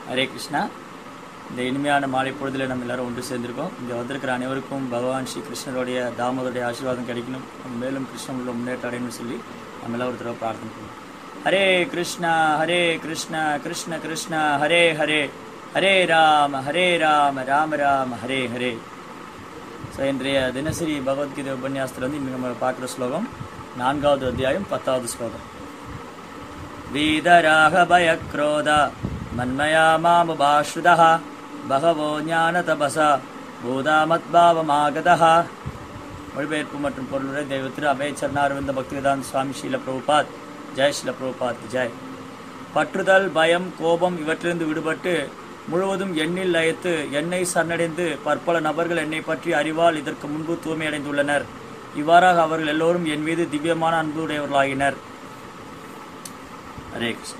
ஹரே கிருஷ்ணா இந்த இனிமையான மாலை பொழுதில் நம்ம எல்லாரும் ஒன்று சேர்ந்திருக்கோம் இங்கே வந்திருக்கிற அனைவருக்கும் பகவான் ஸ்ரீ கிருஷ்ணருடைய தாமோதருடைய ஆசீர்வாதம் கிடைக்கணும் நம்ம மேலும் கிருஷ்ணன் உள்ள முன்னேற்றம் அடையணும்னு சொல்லி நம்ம எல்லாம் ஒரு தடவை பிரார்த்தனை பண்ணுவோம் ஹரே கிருஷ்ணா ஹரே கிருஷ்ணா கிருஷ்ண கிருஷ்ணா ஹரே ஹரே ஹரே ராம ஹரே ராம ராம ராம ஹரே ஹரே ஸோ இன்றைய தினசரி பகவத்கீதை உபன்யாசத்தில் வந்து இன்றைக்கி நம்ம பார்க்குற ஸ்லோகம் நான்காவது அத்தியாயம் பத்தாவது ஸ்லோகம் वीतरागभयक्रोध मन्मया मामुपाश्रितः बहवो ஞானதபசா பூதாமத்பாவமாகதः மொழிபெயர்ப்பு மற்றும் பொருளுரை தெய்வ திரு அபய சரணாரவிந்த பக்திவேதாந்த சுவாமி ஸ்ரீல பிரபுபாத் ஜெய் ஸ்ரீல பிரபுபாத் ஜெய் பற்றுதல் பயம் கோபம் இவற்றிலிருந்து விடுபட்டு முழுவதும் எண்ணில் லயத்து என்னை சரணடைந்து பற்பல நபர்கள் என்னை பற்றி அறிவால் இதற்கு முன்பு தூய்மையடைந்துள்ளனர் இவ்வாறாக அவர்கள் எல்லோரும் என் மீது திவ்யமான அன்புடையவர்களாகினர் ஹரே கிருஷ்ணா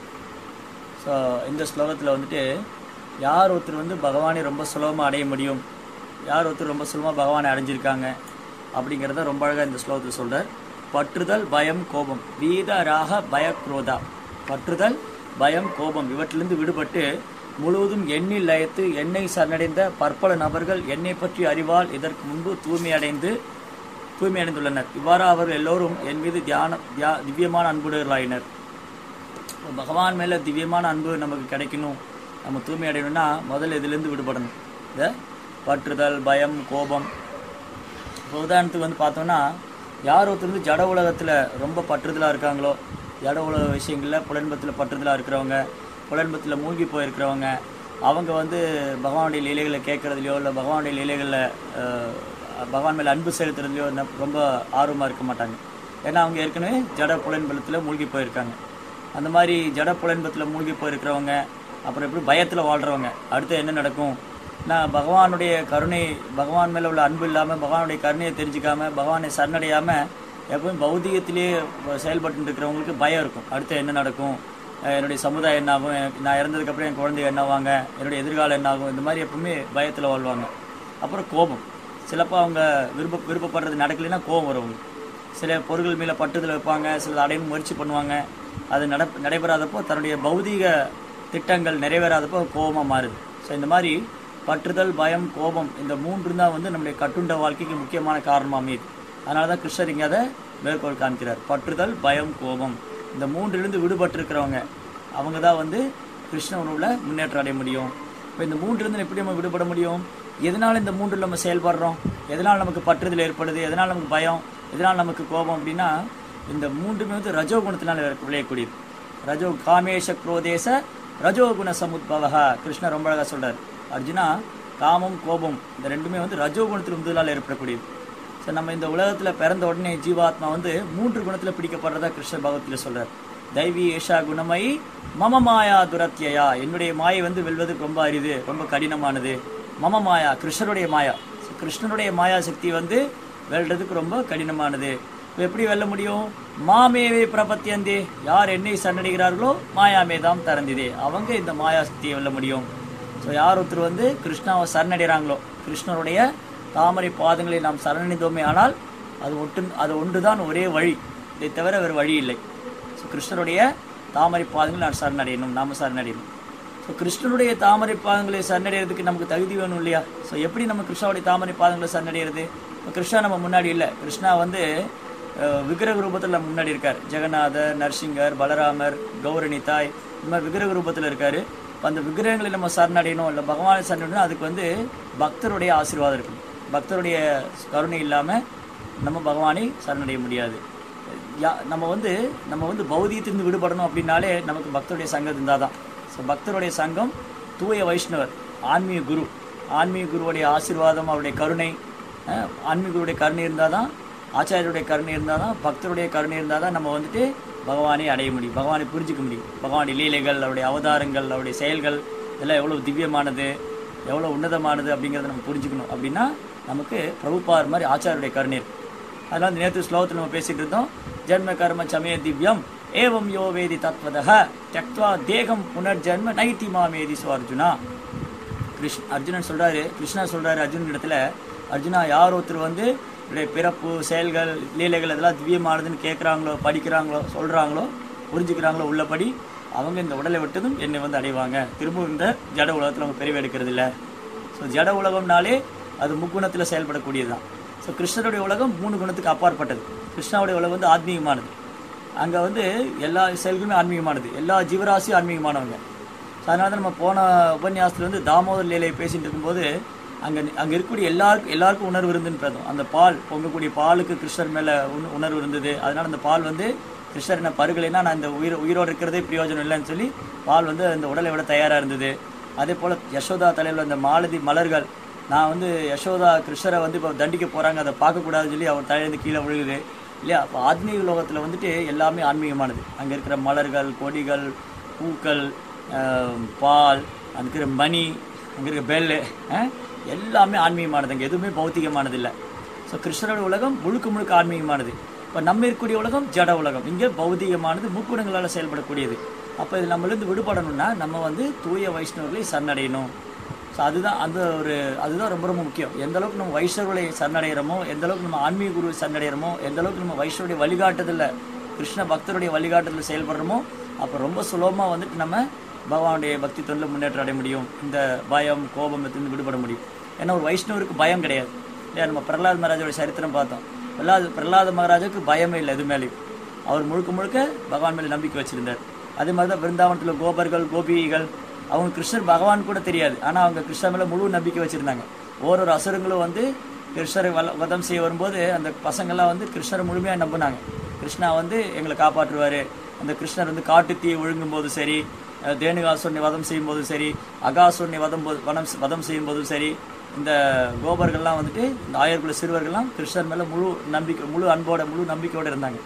ஸோ இந்த ஸ்லோகத்தில் வந்துட்டு யார் ஒருத்தர் வந்து பகவானை ரொம்ப சுலபமாக அடைய முடியும் யார் ஒருத்தர் ரொம்ப சுலபமாக பகவானை அடைஞ்சிருக்காங்க அப்படிங்கிறத ரொம்ப அழகாக இந்த ஸ்லோகத்தில் சொல்கிறார் பற்றுதல் பயம் கோபம் வீத ராக பய குரோதா பற்றுதல் பயம் கோபம் இவற்றிலிருந்து விடுபட்டு முழுவதும் எண்ணில் லயத்து என்னை சரணடைந்த பற்பல நபர்கள் என்னை பற்றி அறிவால் இதற்கு முன்பு தூய்மை அடைந்து தூய்மை அடைந்துள்ளனர் இவ்வாறு அவர்கள் எல்லோரும் என் மீது தியான தியா திவ்யமான அன்புடையவர்களாயினர் பகவான் மேலே திவ்யமான அன்பு நமக்கு கிடைக்கணும் நம்ம தூய்மை அடையணும்னா முதல்ல இதிலிருந்து விடுபடணும் இந்த பற்றுதல் பயம் கோபம் இப்போ உதாரணத்துக்கு வந்து பார்த்தோம்னா யார் ஒருத்தர் வந்து ஜட உலகத்தில் ரொம்ப பற்றுதலாக இருக்காங்களோ ஜட உலக விஷயங்களில் புலன்பத்தில் பற்றுதலாக இருக்கிறவங்க புலன்பத்தில் மூழ்கி போயிருக்கிறவங்க அவங்க வந்து பகவானுடைய லீலைகளை கேட்குறதுலையோ இல்லை பகவானுடைய லீலைகளில் அஹ், பகவான் மேலே அன்பு செலுத்துறதுலையோ ந- ரொம்ப ஆர்வமாக இருக்க மாட்டாங்க ஏன்னா அவங்க ஏற்கனவே ஜட புலன்பலத்தில் மூழ்கி போயிருக்காங்க அந்த மாதிரி ஜட புலன்பத்தில் மூழ்கி போயிருக்கிறவங்க அப்புறம் எப்படி பயத்தில் வாழ்கிறவங்க அடுத்து என்ன நடக்கும் நான் பகவானுடைய கருணை பகவான் மேலே உள்ள அன்பு இல்லாமல் பகவானுடைய கருணையை தெரிஞ்சுக்காம பகவானை சரணடையாமல் எப்பவும் பௌதிகத்திலேயே செயல்பட்டு இருக்கிறவங்களுக்கு பயம் இருக்கும் அடுத்து என்ன நடக்கும் அஹ் என்னுடைய சமுதாயம் என்ன ஆகும் எனக்கு- நான் இறந்ததுக்கப்புறம் என் குழந்தை என்ன ஆவாங்க என்னுடைய எதிர்காலம் என்ன ஆகும் இந்த மாதிரி எப்பவுமே பயத்தில் வாழ்வாங்க அப்புறம் கோபம் சிலப்போ அவங்க விருப்ப விருப்பப்படுறது நடக்கலைன்னா கோபம் வரும் அவங்களுக்கு சில பொருட்கள் மேலே பட்டுதல் வைப்பாங்க சில அடையணும் முயற்சி பண்ணுவாங்க அது நட நடைபெறாதப்போ தன்னுடைய பௌதீக திட்டங்கள் நிறைவேறாதப்போ கோபமாக மாறுது ஸோ இந்த மாதிரி பற்றுதல் பயம் கோபம் இந்த மூன்று தான் வந்து நம்முடைய கட்டுண்ட வாழ்க்கைக்கு முக்கியமான காரணமாக அமையுது அதனால தான் கிருஷ்ணர் இங்கே அதை மேற்கோள் காண்கிறார் பற்றுதல் பயம் கோபம் இந்த மூன்றிலிருந்து விடுபட்டு இருக்கிறவங்க அவங்க தான் வந்து கிருஷ்ண உணவுல முன்னேற்றம் அடைய முடியும் இப்போ இந்த மூன்றிலிருந்து எப்படி நம்ம விடுபட முடியும் எதனால் இந்த மூன்றில் நம்ம செயல்படுறோம் எதனால் நமக்கு பற்றுதல் ஏற்படுது எதனால் நமக்கு பயம் எதனால் நமக்கு கோபம் அப்படின்னா இந்த மூன்றுமே வந்து ரஜோ குணத்தினால் விளையக்கூடியது ரஜோ காமேஷ குரோதேச ரஜோகுண சமுத்பவக கிருஷ்ணர் ரொம்ப அழகா சொல்றார் அர்ஜுனா காமம் கோபம் இந்த ரெண்டுமே வந்து ரஜோ குணத்தில் முதலால் ஏற்படக்கூடியது ஸோ நம்ம இந்த உலகத்தில் பிறந்த உடனே ஜீவாத்மா வந்து மூன்று குணத்தில் பிடிக்கப்படுறதா கிருஷ்ணர் பகவத்தில் சொல்றார் தைவி ஏஷா குணமயி மம மாயா துரத்தியா என்னுடைய மாயை வந்து வெல்வதற்கு ரொம்ப அரிது ரொம்ப கடினமானது மம மாயா கிருஷ்ணருடைய மாயா So, கிருஷ்ணருடைய மாயா சக்தி வந்து வெல்றதுக்கு ரொம்ப கடினமானது இப்ப எப்படி வெல்ல முடியும் மாமேவே பிரபத்தியந்தே யார் என்னை சரணடைகிறார்களோ மாயாமே தாம் திறந்ததே அவங்க இந்த மாயா சக்தியை வெல்ல முடியும் ஸோ யார் ஒருத்தர் வந்து கிருஷ்ணாவை சரணடைகிறாங்களோ கிருஷ்ணருடைய தாமரை பாதங்களை நாம் சரணடைந்தோமே ஆனால் அது ஒட்டு அது ஒன்றுதான் ஒரே வழி இதை தவிர வேறு வழி இல்லை ஸோ கிருஷ்ணருடைய தாமரை பாதங்களை நான் சரணடையணும் நாம சரணடையணும் ஸோ கிருஷ்ணனுடைய தாமரை பாதங்களை சரணடைகிறதுக்கு நமக்கு தகுதி வேணும் இல்லையா ஸோ எப்படி நம்ம கிருஷ்ணாவுடைய தாமரை பாதங்களை சரணடைகிறது இப்போ கிருஷ்ணா நம்ம முன்னாடி இல்லை கிருஷ்ணா வந்து அஹ், விக்கிரக ரூபத்தில் நம்ம முன்னாடி இருக்கார் ஜெகநாதர் நரசிங்கர் பலராமர் கௌரணி தாய் இந்த மாதிரி விக்கிரக ரூபத்தில் இருக்காரு இப்போ அந்த விக்கிரகங்களை நம்ம சரணடையணும் இல்லை பகவானை சரணடையணும் அதுக்கு வந்து பக்தருடைய ஆசீர்வாதம் இருக்கணும் பக்தருடைய கருணை இல்லாமல் நம்ம பகவானை சரணடைய முடியாது யா- நம்ம வந்து நம்ம வந்து பௌதியத்திலிருந்து விடுபடணும் அப்படின்னாலே நமக்கு பக்தருடைய சங்கம் இருந்தால் தான் ஸோ பக்தருடைய சங்கம் தூய வைஷ்ணவர் ஆன்மீக குரு ஆன்மீக குருவுடைய ஆசீர்வாதம் அவருடைய கருணை அஹ், ஆன்மீக குருவுடைய கருணை இருந்தால் தான் ஆச்சாரியருடைய கருணை இருந்தால் தான் பக்தருடைய கருணை இருந்தால் தான் நம்ம வந்துட்டு பகவானை அடைய முடியும் பகவானை புரிஞ்சுக்க முடியும் பகவானுடைய லீலைகள் அவருடைய அவதாரங்கள் அவருடைய செயல்கள் இதெல்லாம் எவ்வளோ திவ்யமானது எவ்வளோ உன்னதமானது அப்படிங்கிறத நம்ம புரிஞ்சுக்கணும் அப்படின்னா நமக்கு பிரபுபார் மாதிரி ஆச்சாரியருடைய கருணை இருக்கு அதனால இந்த நேற்று ஸ்லோகத்தில் நம்ம பேசிட்டு இருந்தோம் ஜென்ம கர்ம சமய திவ்யம் ஏவம் யோ வேதி தத்வதக தியக்த்வா தேகம் புனர்ஜென்ம நைத்தி மாமேதி சோ அர்ஜுனா கிருஷ்ண அர்ஜுனன் சொல்றாரு கிருஷ்ணா சொல்றாரு அர்ஜுனன் இடத்துல அர்ஜுனா யார் ஒருத்தர் வந்து இவருடைய பிறப்பு செயல்கள் லீலைகள் இதெல்லாம் திவ்யமானதுன்னு கேட்குறாங்களோ படிக்கிறாங்களோ சொல்றாங்களோ புரிஞ்சுக்கிறாங்களோ உள்ளபடி அவங்க இந்த உடலை விட்டதும் என்னை வந்து அடைவாங்க திரும்பவும் இந்த ஜட உலகத்தில் அவங்க பிரிவு எடுக்கிறது இல்லை ஸோ ஜட உலகம்னாலே அது முக்குணத்தில் செயல்படக்கூடியது தான் ஸோ கிருஷ்ணருடைய உலகம் மூணு குணத்துக்கு அப்பாற்பட்டது கிருஷ்ணாவுடைய உலகம் வந்து ஆத்மீகமானது அங்கே வந்து எல்லா செயல்களுமே ஆன்மீகமானது எல்லா ஜீவராசியும் ஆன்மீகமானவங்க ஸோ அதனால தான் நம்ம போன உபன்யாசத்தில் வந்து தாமோதர் லீலையை பேசிட்டு இருக்கும்போது அங்கே அங்கே இருக்கக்கூடிய எல்லாருக்கும் எல்லாருக்கும் உணர்வு இருந்துன்னு பார்த்தோம் அந்த பால் பொங்கக்கூடிய பாலுக்கு கிருஷ்ணர் மேலே உண உணர்வு இருந்தது அதனால அந்த பால் வந்து கிருஷ்ணர் என்ன பருகலைன்னா நான் இந்த உயிர் உயிரோடு இருக்கிறதே பிரயோஜனம் இல்லைன்னு சொல்லி பால் வந்து அந்த உடலை விட தயாராக இருந்தது அதே போல் யசோதா தலையில் அந்த மாலதி மலர்கள் நான் வந்து யசோதா கிருஷ்ணரை வந்து இப்போ தண்டிக்க போகிறாங்க அதை பார்க்கக்கூடாதுன்னு சொல்லி அவர் தலையிலேருந்து கீழே விழுகுது இல்லையா அப்போ ஆத்மீக லோகத்தில் வந்துட்டு எல்லாமே ஆன்மீகமானது அங்கே இருக்கிற மலர்கள் கொடிகள் பூக்கள் ஆஹ், பால் அங்கே இருக்கிற மணி அங்கே இருக்கிற பெல்லு ஆஹ், எல்லாமே ஆன்மீகமானது அங்கே எதுவுமே பௌத்திகமானது இல்லை ஸோ கிருஷ்ணரோட உலகம் முழுக்க முழுக்க ஆன்மீகமானது இப்போ நம்ம இருக்கக்கூடிய உலகம் ஜட உலகம் இங்கே பௌதிகமானது முக்குணங்களால் செயல்படக்கூடியது அப்போ இது நம்மளிருந்து விடுபடணும்னா நம்ம வந்து தூய வைஷ்ணவர்களை சரணடையணும் ஸோ அதுதான் அந்த ஒரு அதுதான் ரொம்ப ரொம்ப முக்கியம் எந்த அளவுக்கு நம்ம வைஷ்ணவர்களை சரணடைகிறோமோ எந்த அளவுக்கு நம்ம ஆன்மீக குருவை சரணடைகிறோமோ எந்த அளவுக்கு நம்ம வைஷ்ணவருடைய வழிகாட்டுதலில் கிருஷ்ண பக்தருடைய வழிகாட்டுதலில் செயல்படுறோமோ அப்போ ரொம்ப சுலபமாக வந்துட்டு நம்ம பகவானுடைய பக்தி தொண்டில் முன்னேற்றம் அடைய முடியும் இந்த பயம் கோபம் இருந்து விடுபட முடியும் ஏன்னா ஒரு வைஷ்ணவருக்கு பயம் கிடையாது இல்லையா நம்ம பிரகலாத் மகாராஜோட சரித்திரம் பார்த்தோம் பிரகலாத் பிரகலாத மகாராஜாவுக்கு பயமே இல்லை எது மேலேயும் அவர் முழுக்க முழுக்க பகவான் மேலே நம்பிக்கை வச்சிருந்தார் அதே மாதிரி தான் பிருந்தாவனத்தில் கோபர்கள் கோபிகள் அவங்க கிருஷ்ணர் பகவான் கூட தெரியாது ஆனால் அவங்க கிருஷ்ணர் மேலே முழு நம்பிக்கை வச்சிருந்தாங்க ஓரொரு அசுரங்களும் வந்து கிருஷ்ணரை வல வதம் செய்ய வரும்போது அந்த பசங்கள்லாம் வந்து கிருஷ்ணரை முழுமையாக நம்பினாங்க கிருஷ்ணா வந்து எங்களை காப்பாற்றுவார் அந்த கிருஷ்ணர் வந்து காட்டுத்தீயை ஒழுங்கும் போது சரி அஹ் தேனுகாசுரனை வதம் செய்யும் போதும் சரி அகாசுரனை வதம் போது வனம் வதம் செய்யும் போதும் சரி இந்த கோபர்கள்லாம் வந்துட்டு இந்த ஆயர்குல சிறுவர்கள்லாம் கிருஷ்ணர் மேலே முழு நம்பிக்கை முழு அன்போட முழு நம்பிக்கையோடு இருந்தாங்க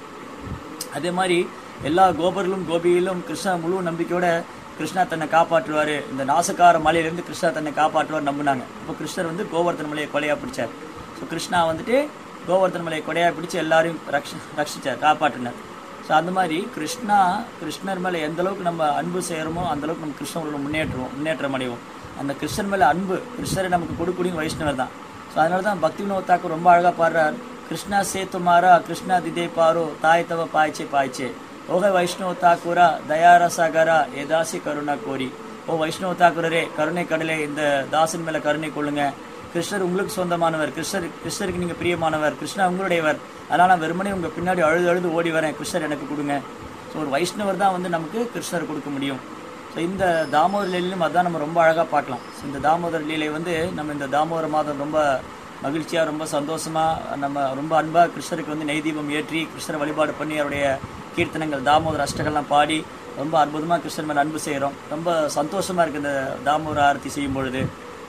அதே மாதிரி எல்லா கோபர்களும் கோபியிலும் கிருஷ்ணா முழு நம்பிக்கையோட கிருஷ்ணா தன்னை காப்பாற்றுவார் இந்த நாசக்கார மலையிலேருந்து கிருஷ்ணா தன்னை காப்பாற்றுவார் நம்பினாங்க அப்போ கிருஷ்ணர் வந்து கோவர்த்தன மலையை கொலையாக பிடிச்சார் ஸோ கிருஷ்ணா வந்துட்டு கோவர்த்தன மலையை கொடையாக பிடிச்சி எல்லாரையும் ரக்ஷ ரட்சிச்சார் காப்பாற்றினார் ஸோ அந்த மாதிரி கிருஷ்ணா கிருஷ்ணர் மேலே எந்த அளவுக்கு நம்ம அன்பு செய்கிறோமோ அந்த அளவுக்கு நம்ம கிருஷ்ணரோட முன்னேற்றுவோம் முன்னேற்றம் அடைவோம் அந்த கிருஷ்ணன் மேலே அன்பு கிருஷ்ணரை நமக்கு கொடுக்கூடிய வைஷ்ணவர் தான் ஸோ அதனால தான் பக்தி வினோத் தாக்கூர் ரொம்ப அழகாக பாடுறார் கிருஷ்ணா சேத்துமாரா கிருஷ்ணா திதே பாரோ தாய் தவ பாய்ச்சே பாய்ச்சே ஓக வைஷ்ணவ தாக்கூரா தயாரசாகரா ஏதாசி கருணா கோரி ஓ வைஷ்ணவ தாக்கூரரே கருணை கடலே இந்த தாசன் மேல கருணை கொள்ளுங்க கிருஷ்ணர் உங்களுக்கு சொந்தமானவர் கிருஷ்ணர் கிருஷ்ணருக்கு நீங்க பிரியமானவர் கிருஷ்ணா உங்களுடையவர் அதனால நான் வெறுமனே உங்க பின்னாடி அழுது அழுது ஓடி வரேன் கிருஷ்ணர் எனக்கு கொடுங்க ஸோ ஒரு வைஷ்ணவர் தான் வந்து நமக்கு கிருஷ்ணர் கொடுக்க முடியும் ஸோ இந்த தாமோதர் லீலையிலும் அதான் நம்ம ரொம்ப அழகாக பார்க்கலாம் ஸோ இந்த தாமோதர் லீலை வந்து நம்ம இந்த தாமோதர மாதம் ரொம்ப மகிழ்ச்சியாக ரொம்ப சந்தோஷமாக நம்ம ரொம்ப அன்பாக கிருஷ்ணருக்கு வந்து நெய் தீபம் ஏற்றி கிருஷ்ணரை வழிபாடு பண்ணி அவருடைய கீர்த்தனங்கள் தாமோதர அஷ்டங்கள்லாம் பாடி ரொம்ப அற்புதமாக கிருஷ்ணன் மேலே அன்பு செய்கிறோம் ரொம்ப சந்தோஷமாக இருக்குது இந்த தாமோதர ஆரத்தி செய்யும் பொழுது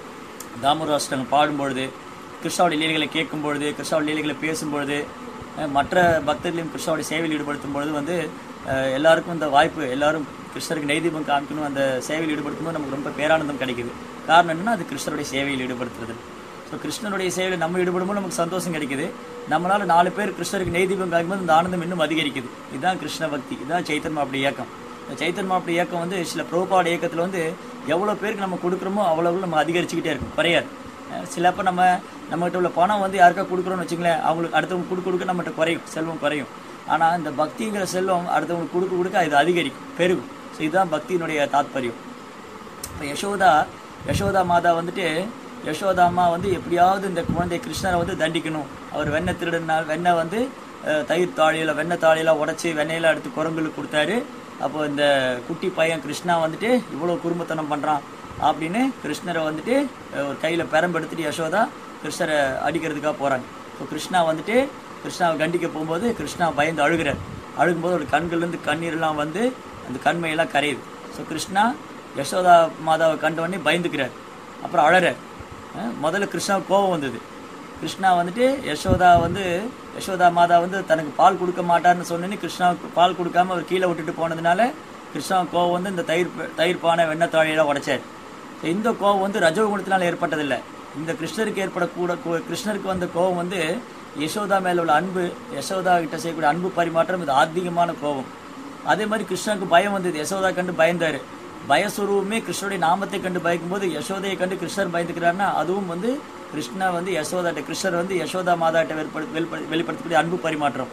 தாமோதர அஷ்டங்கள் பாடும்பொழுது கிருஷ்ணாவுடைய லீலைகளை கேட்கும் பொழுது கிருஷ்ணாவுடைய லீலைகளை பேசும்பொழுது அஹ் மற்ற பக்தர்களையும் கிருஷ்ணாவுடைய சேவையில் ஈடுபடுத்தும் பொழுது வந்து அஹ் எல்லாருக்கும் இந்த வாய்ப்பு எல்லாரும் கிருஷ்ணருக்கு நெய்தீபம் காமிக்கணும் அந்த சேவையில் ஈடுபடுத்தும் போது நமக்கு ரொம்ப பேரானந்தம் கிடைக்குது காரணம் என்னன்னா அது கிருஷ்ணருடைய சேவையில் ஈடுபடுத்துறது ஸோ கிருஷ்ணனுடைய சேவையில் நம்ம ஈடுபடும்போது நமக்கு சந்தோஷம் கிடைக்குது நம்மளால நாலு பேர் கிருஷ்ணருக்கு நெய்தீபம் காமிக்கும்போது இந்த ஆனந்தம் இன்னும் அதிகரிக்குது இதுதான் கிருஷ்ண பக்தி இதுதான் சைத்தன் மாப்பிள இயக்கம் இந்த சைத்தன் மாப்பிள இயக்கம் வந்து சில புரோபாட இயக்கத்தில் வந்து எவ்வளோ பேருக்கு நம்ம கொடுக்குறோமோ அவ்வளோ நம்ம அதிகரிச்சுக்கிட்டே இருக்கும் குறையாது அஹ் சிலப்போ நம்ம நம்மகிட்ட உள்ள பணம் வந்து யாருக்கா கொடுக்குறோம்னு வச்சுங்களேன் அவங்களுக்கு அடுத்தவங்க கொடுக்க கொடுக்க நம்மகிட்ட குறையும் செல்வம் குறையும் ஆனால் இந்த பக்திங்கிற செல்வம் அடுத்தவங்களுக்கு கொடுக்க கொடுக்க இது அதிகரிக்கும் பெருகும் ஸோ இதுதான் பக்தியினுடைய தாத்பரியம் இப்போ யசோதா யசோதா மாதா வந்துட்டு யசோதா அம்மா வந்து எப்படியாவது இந்த குழந்தை கிருஷ்ணரை வந்து தண்டிக்கணும் அவர் வெண்ணெய் திருடுனால் வெண்ணெய் வந்து அஹ், தயிர் தாழியில் வெண்ணெய் தாழியெல்லாம் உடச்சி வெண்ணெயெல்லாம் எடுத்து குரங்குகளுக்கு கொடுத்தாரு அப்போ இந்த குட்டி பையன் கிருஷ்ணா வந்துட்டு இவ்வளோ குறும்புத்தனம் பண்ணுறான் அப்படின்னு கிருஷ்ணரை வந்துட்டு அஹ், ஒரு கையில் பெரம்பு எடுத்துட்டு யசோதா கிருஷ்ணரை அடிக்கிறதுக்காக போகிறாங்க ஸோ கிருஷ்ணா வந்துட்டு கிருஷ்ணாவை கண்டிக்க போகும்போது கிருஷ்ணா பயந்து அழுகிறார் அழுகும்போது ஒரு கண்கள்லேருந்து கண்ணீர்லாம் வந்து அந்த கண்மையெல்லாம் கரையுது ஸோ கிருஷ்ணா யசோதா மாதாவை கண்டவொடனே பயந்துக்கிறார் அப்புறம் அழறார் அஹ் முதல்ல கிருஷ்ணாவுக்கு கோபம் வந்தது கிருஷ்ணா வந்துட்டு யசோதா வந்து யசோதா மாதா வந்து தனக்கு பால் கொடுக்க மாட்டார்னு சொன்னோன்னே கிருஷ்ணாவுக்கு பால் கொடுக்காம அவர் கீழே விட்டுட்டு போனதுனால கிருஷ்ணாவுக்கு கோபம் வந்து இந்த தயிர் ப- தயிர் பானை வெண்ணெய் தாழியெல்லாம் உடைச்சார் So இந்த கோபம் வந்து ரஜோகுணத்தினால ஏற்பட்டதில்லை இந்த கிருஷ்ணருக்கு ஏற்படக்கூட கோ- கிருஷ்ணருக்கு வந்த கோபம் வந்து யசோதா மேல உள்ள அன்பு யசோதா கிட்ட செய்யக்கூடிய அன்பு பரிமாற்றம் இது ஆத்மீகமான கோபம் அதே மாதிரி கிருஷ்ணனுக்கு பயம் வந்தது யசோதா கண்டு பயந்தாரு பயஸ்வரூபமே கிருஷ்ணனுடைய நாமத்தை கண்டு பயக்கும்போது யசோதையை கண்டு கிருஷ்ணர் பயந்துக்கிறாருன்னா அதுவும் வந்து கிருஷ்ணா வந்து யசோதாட்ட கிருஷ்ணர் வந்து யசோதா மாதாட்ட வெளிப்படுத்த வெளிப்படுத்தக்கூடிய அன்பு பரிமாற்றம்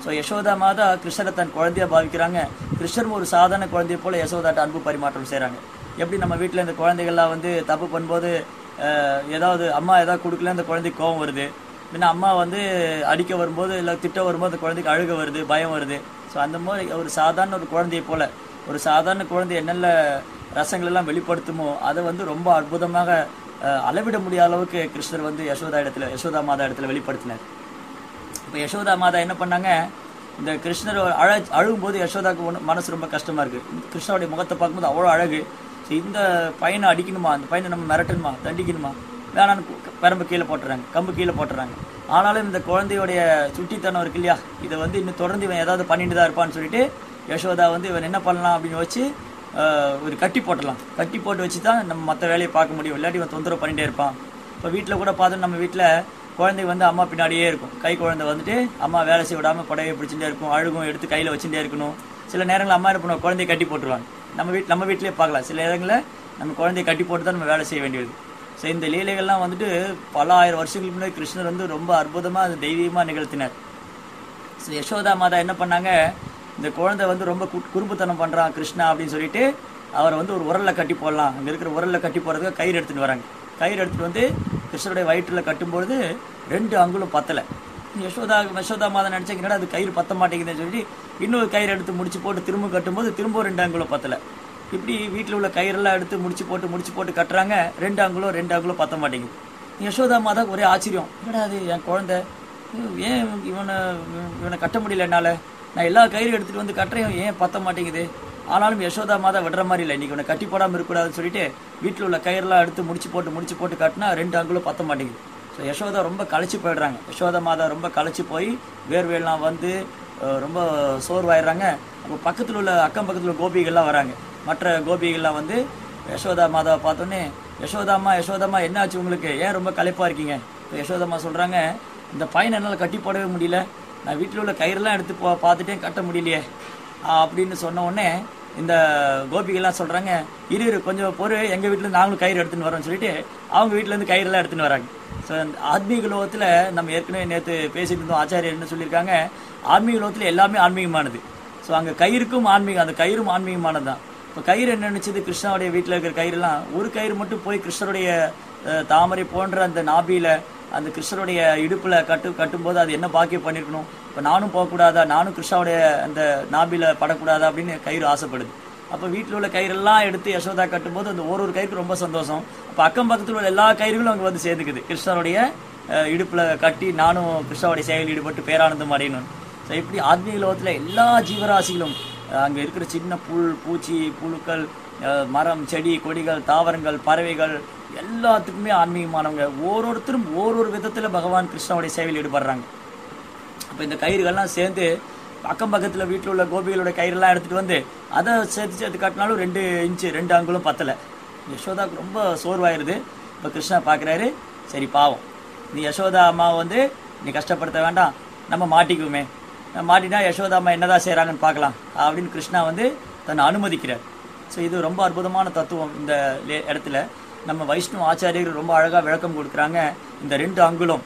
ஸோ யசோதா மாதா கிருஷ்ணரை தன் குழந்தையா பாவிக்கிறாங்க கிருஷ்ணரும் ஒரு சாதாரண குழந்தைய போல யசோதாட்ட அன்பு பரிமாற்றம் செய்கிறாங்க எப்படி நம்ம வீட்டில் இந்த குழந்தைகள்லாம் வந்து தப்பு பண்ணும்போது அஹ், ஏதாவது அம்மா ஏதாவது கொடுக்கல இந்த குழந்தைக்கு கோவம் வருது முன்ன அம்மா வந்து அடிக்க வரும்போது இல்லை திட்ட வரும்போது அந்த குழந்தைக்கு அழுக வருது பயம் வருது ஸோ அந்த மாதிரி ஒரு சாதாரண ஒரு குழந்தையை போல ஒரு சாதாரண குழந்தை என்னென்ன ரசங்கள் எல்லாம் வெளிப்படுத்துமோ அதை வந்து ரொம்ப அற்புதமாக அஹ், அளவிட முடியாத அளவுக்கு கிருஷ்ணர் வந்து யசோதா இடத்துல யசோதா மாதா இடத்துல வெளிப்படுத்தினார் இப்போ யசோதா மாதா என்ன பண்ணாங்க இந்த கிருஷ்ணர் அழ அழுகும்போது யசோதாக்கு ஒன்று மனசு ரொம்ப கஷ்டமா இருக்கு கிருஷ்ணருடைய முகத்தை பார்க்கும்போது அவ்வளோ அழகு ஸோ இந்த பையனை அடிக்கணுமா அந்த பையனை நம்ம மிரட்டணுமா தண்டிக்கணுமா வேணான்னு கு- பெரம்பு கீழே போட்டுறாங்க கம்பு கீழே போட்டுறாங்க ஆனாலும் இந்த குழந்தையுடைய சுட்டித்தனம் இருக்கு இல்லையா இதை வந்து இன்னும் தொடர்ந்து இவன் ஏதாவது பண்ணிட்டு தான் இருப்பான்னு சொல்லிட்டு யசோதா வந்து இவன் என்ன பண்ணலாம் அப்படின்னு வச்சு ஆஹ், ஒரு கட்டி போட்டலாம் கட்டி போட்டு வச்சு தான் நம்ம மற்ற வேலையை பார்க்க முடியும் இல்லாட்டி இவன் தொந்தரவு பண்ணிட்டே இருப்பான் இப்போ வீட்டில் கூட பார்த்தோம் நம்ம வீட்டில் குழந்தை வந்து அம்மா பின்னாடியே இருக்கும் கை குழந்தை வந்துட்டு அம்மா வேலை செய்ய விடாமல் புடவையை பிடிச்சிட்டே இருக்கும் அழுகும் எடுத்து கையில் வச்சுட்டே இருக்கணும் சில நேரங்களில் அம்மா என்ன பண்ணுவோம் குழந்தைய கட்டி போட்டுருவாங்க நம்ம வீட் நம்ம வீட்டிலேயே பார்க்கலாம் சில நேரங்களில் நம்ம குழந்தைய கட்டி போட்டு தான் நம்ம வேலை செய்ய வேண்டியது ஸோ இந்த லீலைகள்லாம் வந்துட்டு பல ஆயிரம் வருஷங்களுக்கு முன்னாடி கிருஷ்ணர் வந்து ரொம்ப அற்புதமாக அது தெய்வீகமாக நிகழ்த்தினார் ஸோ யசோதா மாதா என்ன பண்ணாங்க இந்த குழந்தை வந்து ரொம்ப கு- குறும்புத்தனம் பண்ணுறான் கிருஷ்ணா அப்படின்னு சொல்லிட்டு அவரை வந்து ஒரு உரல்ல கட்டி போடலாம் அங்கே இருக்கிற உரல்ல கட்டி போடுறதுக்கு கயிறு எடுத்துட்டு வராங்க கயிறு எடுத்துட்டு வந்து கிருஷ்ணருடைய வயிற்றில் கட்டும்பொழுது ரெண்டு அங்குலம் பத்தலை யசோதா யசோதா மாதா நினச்சாங்க என்னடா அது கயிறு பத்த மாட்டேங்குதுன்னு சொல்லிட்டு இன்னொரு கயிறு எடுத்து முடிச்சு போட்டு திரும்ப கட்டும்போது திரும்ப ரெண்டு அங்குலம் பத்தலை இப்படி வீட்டில் உள்ள கயிறெல்லாம் எடுத்து முடிச்சு போட்டு முடிச்சு போட்டு கட்டுறாங்க ரெண்டு அங்குலம் ரெண்டு அங்குலம் பத்த மாட்டேங்குது யசோதா மாதா ஒரே ஆச்சரியம் என்னடா அது என் குழந்தை ஏன் இவனை இவனை கட்ட முடியல என்னால நான் எல்லா கயிறு எடுத்துட்டு வந்து கட்டுறேன் ஏன் பத்த மாட்டேங்குது ஆனாலும் யசோதா மாதா விடுற மாதிரி இல்லை இன்னைக்கு இவனை கட்டி போடாமல் இருக்கக்கூடாதுன்னு சொல்லிட்டு வீட்டில் உள்ள கயிறெல்லாம் எடுத்து முடிச்சு போட்டு முடிச்சு போட்டு கட்டினா ரெண்டு அங்குலம் பத்த மாட்டேங்குது ஸோ யசோதா ரொம்ப களைச்சு போயிடுறாங்க யசோதா மாதா ரொம்ப களைச்சு போய் வேர்வையெல்லாம் வந்து அஹ், ரொம்ப சோர்வாயிடுறாங்க அப்போ பக்கத்தில் உள்ள அக்கம் பக்கத்தில் உள்ள கோபிகள்லாம் வராங்க மற்ற கோபிகள்லாம் வந்து யசோதா மாதாவை பார்த்தோன்னே யசோதாம்மா யசோதாம்மா என்னாச்சு உங்களுக்கு ஏன் ரொம்ப களைப்பா இருக்கீங்க இப்போ யசோதாம்மா சொல்றாங்க இந்த பையனை என்னால் கட்டி போடவே முடியல நான் வீட்டில் உள்ள கயிறெல்லாம் எடுத்து பா பார்த்துட்டேன் கட்ட முடியலையே ஆ, அப்படின்னு சொன்ன உடனே இந்த கோபிகள்லாம் சொல்றாங்க இரு இரு கொஞ்சம் பொறு எங்க வீட்டுல இருந்து நாங்களும் கயிறு எடுத்துன்னு வரோம்னு சொல்லிட்டு அவங்க வீட்டுல இருந்து கயிறெல்லாம் எடுத்துன்னு வராங்க ஸோ அந்த ஆத்மீக லோகத்துல நம்ம ஏற்கனவே நேற்று பேசிட்டு இருந்தோம் ஆச்சாரியர் என்ன சொல்லியிருக்காங்க ஆன்மீக லோகத்துல எல்லாமே ஆன்மீகமானது ஸோ அங்கே கயிறுக்கும் ஆன்மீகம் அந்த கயிறும் ஆன்மீகமானது தான் இப்போ கயிறு என்ன நினைச்சது கிருஷ்ணாவுடைய வீட்டில் இருக்கிற கயிறுலாம் ஒரு கயிறு மட்டும் போய் கிருஷ்ணருடைய அஹ், தாமரை போன்ற அந்த நாபியில அந்த கிருஷ்ணருடைய இடுப்புல கட்டு கட்டும்போது அது என்ன பாக்கியம் பண்ணிருக்கணும் இப்போ நானும் போகக்கூடாதா நானும் கிருஷ்ணாவுடைய அந்த நாபியில படக்கூடாதா அப்படின்னு கயிறு ஆசைப்படுது அப்போ வீட்டில் உள்ள கயிறெல்லாம் எடுத்து யசோதா கட்டும்போது அந்த ஒரு ஒரு கயிறுக்கு ரொம்ப சந்தோஷம் அப்போ அக்கம் பக்கத்தில் உள்ள எல்லா கயிறுகளும் அங்கே வந்து சேர்ந்துக்குது கிருஷ்ணருடைய அஹ், இடுப்புல கட்டி நானும் கிருஷ்ணாவுடைய செயலில் ஈடுபட்டு பேரானந்தம் அடையணும் ஸோ இப்படி ஆத்மீக லோகத்தில் எல்லா ஜீவராசிகளும் அஹ், அங்க இருக்கிற சின்ன புல் பூச்சி புழுக்கள் அஹ், மரம் செடி கொடிகள் தாவரங்கள் பறவைகள் எல்லாத்துக்குமே ஆன்மீகமானவங்க ஒவ்வொருத்தரும் ஓரொரு விதத்துல பகவான் கிருஷ்ணாவுடைய சேவையில் ஈடுபடுறாங்க அப்போ இந்த கயிறுகள்லாம் சேர்ந்து அக்கம் பக்கத்தில் வீட்டில் உள்ள கோபிகளோட கயிறெல்லாம் எடுத்துட்டு வந்து அதை சேர்த்து சேர்த்து கட்டினாலும் ரெண்டு இன்ச்சு ரெண்டு அங்குலம் பத்தலை யசோதாவுக்கு ரொம்ப சோர்வாயிருது இப்போ கிருஷ்ணா பார்க்குறாரு சரி பாவம் நீ யசோதா அம்மாவை வந்து நீ கஷ்டப்படுத்த வேண்டாம் நம்ம மாட்டிக்குவோமே நம்ம மாட்டினா யசோதா அம்மா என்னதான் செய்கிறாங்கன்னு பார்க்கலாம் அப்படின்னு கிருஷ்ணா வந்து தன்னை அனுமதிக்கிறார் ஸோ இது ரொம்ப அற்புதமான தத்துவம் இந்த லே- இடத்துல நம்ம வைஷ்ணவ ஆச்சாரியர்கள் ரொம்ப அழகாக விளக்கம் கொடுக்குறாங்க இந்த ரெண்டு அங்குலம்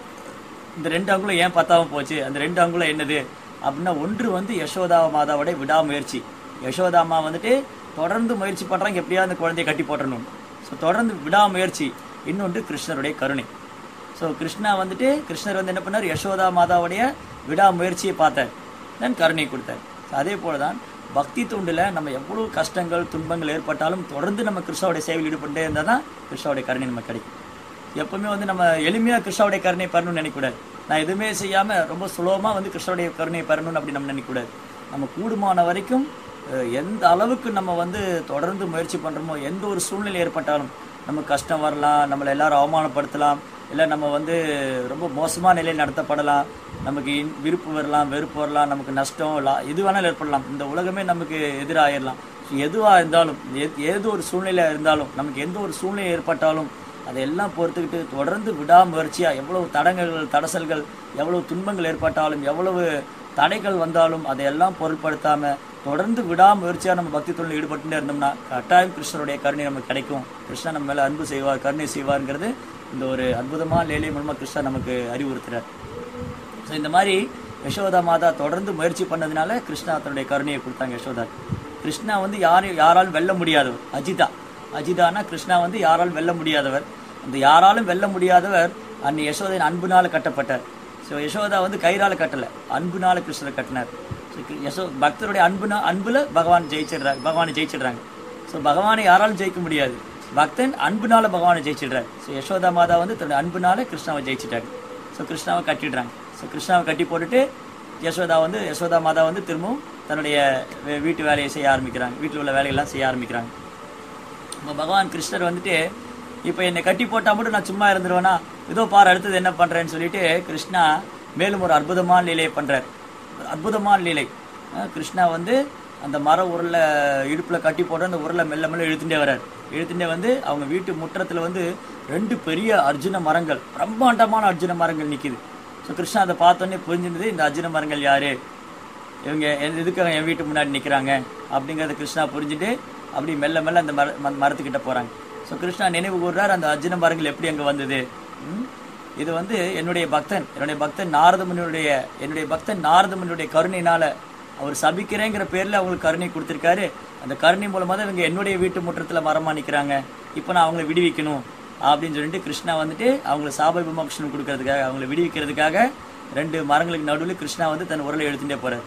இந்த ரெண்டு அங்குலம் ஏன் பத்தாம போச்சு அந்த ரெண்டு அங்குலம் என்னது அப்படின்னா ஒன்று வந்து யசோதா மாதாவோட விடாமுயற்சி யசோதா அம்மா வந்துட்டு தொடர்ந்து முயற்சி பண்றாங்க எப்படியாவது அந்த குழந்தையை கட்டி போட்டணும் ஸோ தொடர்ந்து விடாமுயற்சி இன்னொன்று கிருஷ்ணருடைய கருணை ஸோ கிருஷ்ணா வந்துட்டு கிருஷ்ணர் வந்து என்ன பண்ணார் யசோதா மாதாவுடைய விடாமுயற்சியை பார்த்தார் தென் கருணை கொடுத்தார் So அதே போல தான் பக்தி தொண்டுல நம்ம எவ்வளவு கஷ்டங்கள் துன்பங்கள் ஏற்பட்டாலும் தொடர்ந்து நம்ம கிருஷ்ணாவுடைய சேவையில் ஈடுபட்டே இருந்தால் தான் கிருஷ்ணாவுடைய கருணை நமக்கு கிடைக்கும் எப்பவுமே வந்து நம்ம எளிமையா கிருஷ்ணாவுடைய கருணை பெறணும்னு நினைக்கக்கூடாது நான் எதுவுமே செய்யாம ரொம்ப சுலபமா வந்து கிருஷ்ணாவுடைய கருணை பெறணும்னு அப்படி நம்ம நினைக்கக்கூடாது நம்ம கூடுமான வரைக்கும் அஹ், எந்த அளவுக்கு நம்ம வந்து தொடர்ந்து முயற்சி பண்றோமோ எந்த ஒரு சூழ்நிலை ஏற்பட்டாலும் நமக்கு கஷ்டம் வரலாம் நம்மளை எல்லாரும் அவமானப்படுத்தலாம் இல்லை நம்ம வந்து ரொம்ப மோசமான நிலையில் நடத்தப்படலாம் நமக்கு இன்- விருப்பு வரலாம் வெறுப்பு வரலாம் நமக்கு நஷ்டம் லா- எது வேணாலும் ஏற்படலாம் இந்த உலகமே நமக்கு எதிராகிடலாம் எதுவாக இருந்தாலும் எது ஏதோ ஒரு சூழ்நிலை இருந்தாலும் நமக்கு எந்த ஒரு சூழ்நிலை ஏற்பட்டாலும் அதையெல்லாம் பொறுத்துக்கிட்டு தொடர்ந்து விடாமுயற்சியா எவ்வளவு தடங்கல்கள் தடசல்கள் எவ்வளவு துன்பங்கள் ஏற்பட்டாலும் எவ்வளவு தடைகள் வந்தாலும் அதையெல்லாம் பொருட்படுத்தாம தொடர்ந்து விடாமுயற்சியா நம்ம பக்தி தொழில் ஈடுபட்டுட்டே இருந்தோம்னா கட்டாயம் கிருஷ்ணருடைய கருணை நமக்கு கிடைக்கும் கிருஷ்ணன் நம்ம மேல அன்பு செய்வார் கருணை செய்வார்ங்கிறது இந்த ஒரு அற்புதமான லேலை மூலமா கிருஷ்ணன் நமக்கு அறிவுறுத்துறார் ஸோ இந்த மாதிரி யசோதா மாதா தொடர்ந்து முயற்சி பண்ணதுனால கிருஷ்ணா தன்னுடைய கருணையை கொடுத்தாங்க யசோதா கிருஷ்ணா வந்து யாரையும் யாராலும் வெல்ல முடியாதவர் அஜிதா அஜிதானா கிருஷ்ணா வந்து யாராலும் வெல்ல முடியாதவர் அந்த யாராலும் வெல்ல முடியாதவர் அன்னை யசோதையின் அன்புனால கட்டப்பட்டார் ஸோ யசோதா வந்து கயிறால கட்டல அன்புனால கிருஷ்ணரை கட்டினார் ஸோ யசோ பக்தருடைய அன்புனா அன்புல பகவான் ஜெயிச்சிடுறாங்க பகவானை ஜெயிச்சிடுறாங்க ஸோ பகவானை யாராலும் ஜெயிக்க முடியாது பக்தன் அன்புனால பகவானை ஜெயிச்சிடுறாரு ஸோ யசோதா மாதா வந்து தன்னுடைய அன்புனால கிருஷ்ணாவை ஜெயிச்சிட்டாங்க ஸோ கிருஷ்ணாவை கட்டிடுறாங்க ஸோ கிருஷ்ணாவை கட்டி போட்டுட்டு யசோதா வந்து யசோதா மாதா வந்து திரும்பவும் தன்னுடைய வீ- வீட்டு வேலையை செய்ய ஆரம்பிக்கிறாங்க வீட்டில் உள்ள வேலையெல்லாம் செய்ய ஆரம்பிக்கிறாங்க இப்போ பகவான் கிருஷ்ணர் வந்துட்டு இப்போ என்னை கட்டி போட்டால் மட்டும் நான் சும்மா இருந்துருவேனா இதோ பார் அடுத்தது என்ன பண்ணுறேன்னு சொல்லிட்டு கிருஷ்ணா மேலும் ஒரு அற்புதமான லீலையை பண்ணுறார் அற்புதமான லீலை அஹ் கிருஷ்ணா வந்து அந்த மர உருளை இடுப்பில் கட்டி போட்டு அந்த உருளை மெல்ல மெல்ல இழுத்துட்டே வர்றார் இழுத்துட்டே வந்து அவங்க வீட்டு முற்றத்தில் வந்து ரெண்டு பெரிய அர்ஜுன மரங்கள் பிரம்மாண்டமான அர்ஜுன மரங்கள் நிற்கிது ஸோ கிருஷ்ணா அதை பார்த்தோன்னே புரிஞ்சிருந்தது இந்த அர்ஜுன மரங்கள் யாரு இவங்க எந்த- எதுக்காக என் வீட்டு முன்னாடி நிற்கிறாங்க அப்படிங்கிறத கிருஷ்ணா புரிஞ்சுட்டு அப்படி மெல்ல மெல்ல அந்த மர ம- மரத்துக்கிட்ட போகிறாங்க ஸோ கிருஷ்ணா நினைவு கூர்றார் அந்த அர்ஜுன மரங்கள் எப்படி அங்கே வந்தது ம்? இது வந்து என்னுடைய பக்தன் என்னுடைய பக்தன் நாரதமுனியுடைய என்னுடைய பக்தன் நாரதமுனியுடைய கருணையினால அவர் சபிக்கிறேங்கிற பேரில் அவங்களுக்கு கருணை கொடுத்துருக்காரு அந்த கருணை மூலமாக தான் இவங்க என்னுடைய வீட்டு முற்றத்தில் மரமாக நிற்கிறாங்க இப்போ நான் அவங்கள விடுவிக்கணும் அப்படின்னு சொல்லிட்டு கிருஷ்ணா வந்துட்டு அவங்களை சாப விமோக்ஷனம் கொடுக்கறதுக்காக அவங்கள விடுவிக்கிறதுக்காக ரெண்டு மரங்களுக்கு நடுவில் கிருஷ்ணா வந்து தன் உரலை எடுத்துட்டே போறார்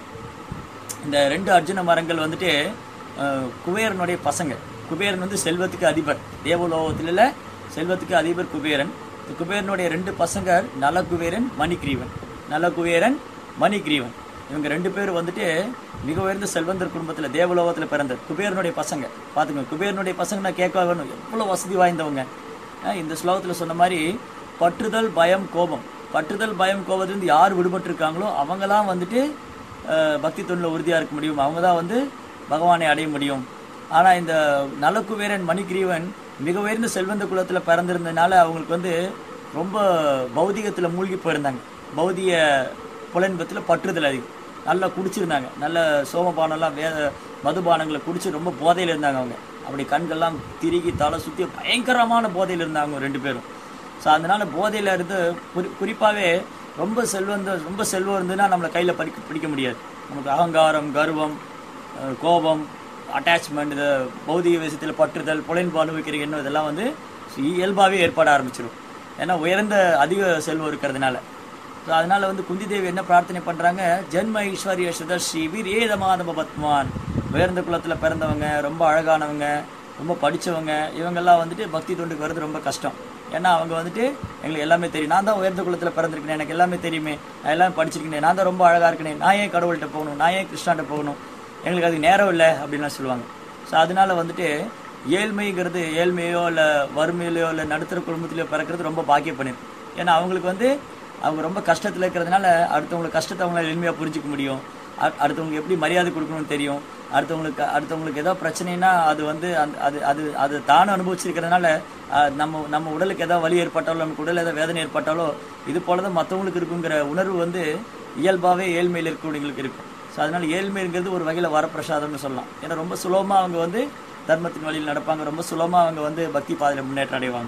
இந்த ரெண்டு அர்ஜுன மரங்கள் வந்துட்டு அஹ், குபேரனுடைய பசங்க குபேரன் வந்து செல்வத்துக்கு அதிபர் தேவலோகத்தில் செல்வத்துக்கு அதிபர் குபேரன் இந்த குபேரனுடைய ரெண்டு பசங்க நலகுபேரன் மணிகிரீவன் நலகுபேரன் மணிகிரீவன் இவங்க ரெண்டு பேரும் வந்துட்டு மிக உயர்ந்த செல்வந்தர் குடும்பத்தில் தேவலோகத்தில் பிறந்தர் குபேரனுடைய பசங்க பார்த்துங்க குபேரனுடைய பசங்க நான் கேட்க வேணும் எவ்வளோ வசதி வாய்ந்தவங்க அஹ், இந்த ஸ்லோகத்தில் சொன்ன மாதிரி பற்றுதல் பயம் கோபம் பற்றுதல் பயம் கோபத்திலிருந்து யார் விடுபட்டிருக்காங்களோ அவங்களாம் வந்துட்டு அஹ், பக்தி தொண்டில் உறுதியாக இருக்க முடியும் அவங்க தான் வந்து பகவானை அடைய முடியும் ஆனால் இந்த நலக்குவேரன் மணிகிரீவன் மிக உயர்ந்த செல்வந்த குலத்தில் பிறந்திருந்ததுனால அவங்களுக்கு வந்து ரொம்ப பௌதிகத்தில் மூழ்கி போயிருந்தாங்க பௌதிக புலன்பத்தில் பற்றுதல் அதிகம் நல்லா குடிச்சிருந்தாங்க நல்ல சோமபானம்லாம் வேத மதுபானங்களை குடிச்சு ரொம்ப போதையில் இருந்தாங்க அவங்க அப்படி கண்கள்லாம் திருகி தலை சுற்றி பயங்கரமான போதையில் இருந்தாங்க அவங்க ரெண்டு பேரும் ஸோ அதனால போதையில் இருந்து குறி குறிப்பாகவே ரொம்ப செல்வந்த ரொம்ப செல்வம் இருந்ததுன்னா நம்மளை கையில் படிக்க பிடிக்க முடியாது நமக்கு அகங்காரம் கர்வம் அஹ், கோபம் அட்டாச்மெண்ட் இது பௌதிக விஷயத்தில் பற்றுதல் புலன்பு அனுபவிக்கிற எண்ணம் இதெல்லாம் வந்து இயல்பாகவே ஏற்பட ஆரம்பிச்சிடும் ஏன்னா உயர்ந்த அதிக செல்வம் இருக்கிறதுனால ஸோ அதனால வந்து குந்தி தேவி என்ன பிரார்த்தனை பண்றாங்க ஜென்ம ஐஸ்வர்ய சுதர்ஷி வீரேத மாதவ பத்மான் உயர்ந்த குலத்துல பிறந்தவங்க ரொம்ப அழகானவங்க ரொம்ப படிச்சவங்க இவங்கெல்லாம் வந்துட்டு பக்தி தொண்டுக்கு வர்றது ரொம்ப கஷ்டம் ஏன்னா அவங்க வந்துட்டு எங்களுக்கு எல்லாமே தெரியும் நான் தான் உயர்ந்த குலத்துல பிறந்திருக்கேன் எனக்கு எல்லாமே தெரியுமே நான் எல்லாமே படிச்சிருக்கேன் நான் தான் ரொம்ப அழகா இருக்கேன் நான் ஏன் கடவுள்கிட்ட போகணும் நான் ஏன் கிருஷ்ணாட்ட போகணும் எங்களுக்கு அதுக்கு நேரம் இல்லை அப்படின்லாம் சொல்லுவாங்க ஸோ அதனால வந்துட்டு ஏழ்மைங்கிறது ஏழ்மையோ இல்லை வறுமையிலையோ இல்லை நடுத்தர குடும்பத்திலையோ பிறக்கிறது ரொம்ப பாக்கிய பண்ணிருக்கு ஏன்னா அவங்களுக்கு வந்து அவங்க ரொம்ப கஷ்டத்தில் இருக்கிறதுனால அடுத்தவங்களுக்கு கஷ்டத்தை அவங்களால எளிமையாக புரிஞ்சுக்க முடியும் அ- அடுத்தவங்களுக்கு எப்படி மரியாதை கொடுக்கணும்னு தெரியும் அடுத்தவங்களுக்கு அடுத்தவங்களுக்கு ஏதோ பிரச்சனைனா அது வந்து அந்த அது அது அது தானும் அனுபவிச்சிருக்கிறதுனால அஹ், நம்ம நம்ம உடலுக்கு ஏதாவது வலி ஏற்பட்டாலோ நமக்கு உடல் ஏதாவது வேதனை ஏற்பட்டாலோ இது போல தான் மற்றவங்களுக்கு இருக்குங்கிற உணர்வு வந்து இயல்பாகவே ஏழ்மையில் இருக்கக்கூடியவங்களுக்கு இருக்கும் ஸோ அதனால ஏழ்மைங்கிறது ஒரு வகையில் வரப்பிரசாதம்னு சொல்லலாம் ஏன்னா ரொம்ப சுலபமாக அவங்க வந்து தர்மத்தின் வழியில் நடப்பாங்க ரொம்ப சுலபமாக அவங்க வந்து பக்தி பாதையில் முன்னேற்றம் அடைவாங்க